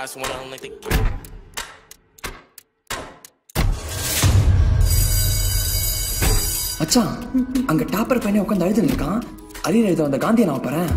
eyes wanna like the மச்சான் அங்க topper பையனை உட்காந்து அழுதுன்னு இருக்கான் அரியர் எழுத வந்த காந்தியை நான் பாறேன்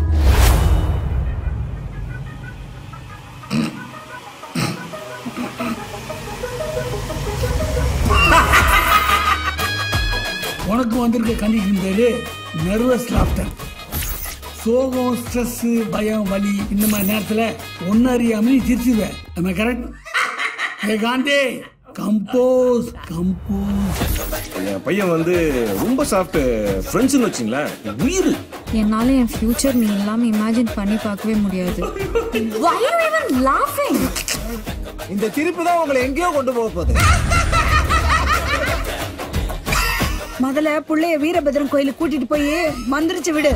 உனக்கு வந்திருக்க கண்டிஷன் பேரு நர்வஸ் லாஃப்டர் சோகம் ஸ்ட்ரெஸ் பயம் வலி இந்த மாதிரி நேரத்தில் ஒன்றும் அறியாம நீ சிரிச்சுவேன் நம்ம கரெக்ட் ஏ காந்தி கம்போஸ் கம்போஸ் என் பையன் வந்து ரொம்ப சாஃப்ட் ஃப்ரெண்ட்ஸ்னு வச்சிங்களேன் உயிர் என்னால என் ஃபியூச்சர் நீ இல்லாம இமேஜின் பண்ணி பார்க்கவே முடியாது Why are you even laughing? இந்த திருப்பு தான் உங்களை எங்கேயோ கொண்டு போக போகுது முதல்ல புள்ளைய வீரபத்ரன் கோயிலுக்கு கூட்டிட்டு போய் மந்திரிச்சு விடு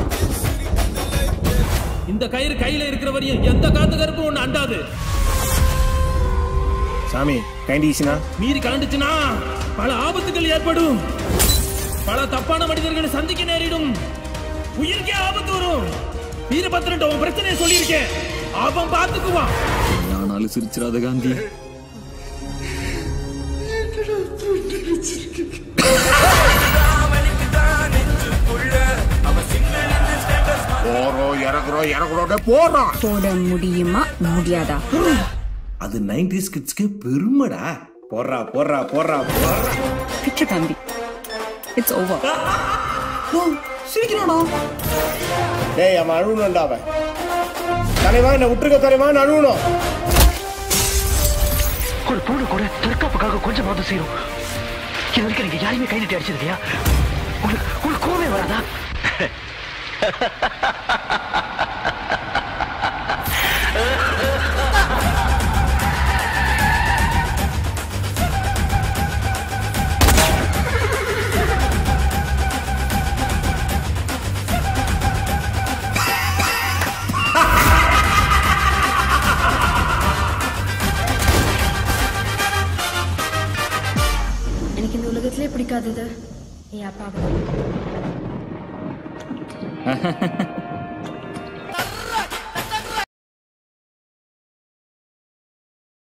இந்த கயிறு கையில இருக்கிற வரையும் எந்த காத்து கருப்பும் ஒண்ணு அண்டாது சாமி கைண்டீஸ்னா மீறி கலண்டுச்சுன்னா பல ஆபத்துகள் ஏற்படும் பல தப்பான மனிதர்களை சந்திக்க நேரிடும் உயிருக்கே ஆபத்து வரும் வீரபத்ரன் உன் பிரச்சனையை சொல்லியிருக்கேன் அவன் பார்த்துக்குவான் ஆனாலும் சிரிச்சிடாத காந்தி போறோம் இறங்குறோம் இறங்குறோம் போறோம் போட முடியுமா முடியாதா அது நைன்டிஸ் கிட்ஸ்க்கு பெருமைடா போடுறா போடுறா போடுறா போடுறா விட்டு தம்பி இட்ஸ் ஓவர் சிரிக்கிறாடா டேய் அவன் அழுவணும்டா அவன் தலைவா என்ன விட்டுருக்க தலைவா நான் அழுவணும் ஒரு பொண்ணு கூட தற்காப்புக்காக கொஞ்சமாவது செய்யும் இது வரைக்கும் நீங்க யாரையுமே கை நீட்டி அடிச்சது இல்லையா உங்களுக்கு உங்களுக்கு கோவே வராதா எனக்கு இந்த உலகத்திலே பிடிக்காதது என் அப்பாவை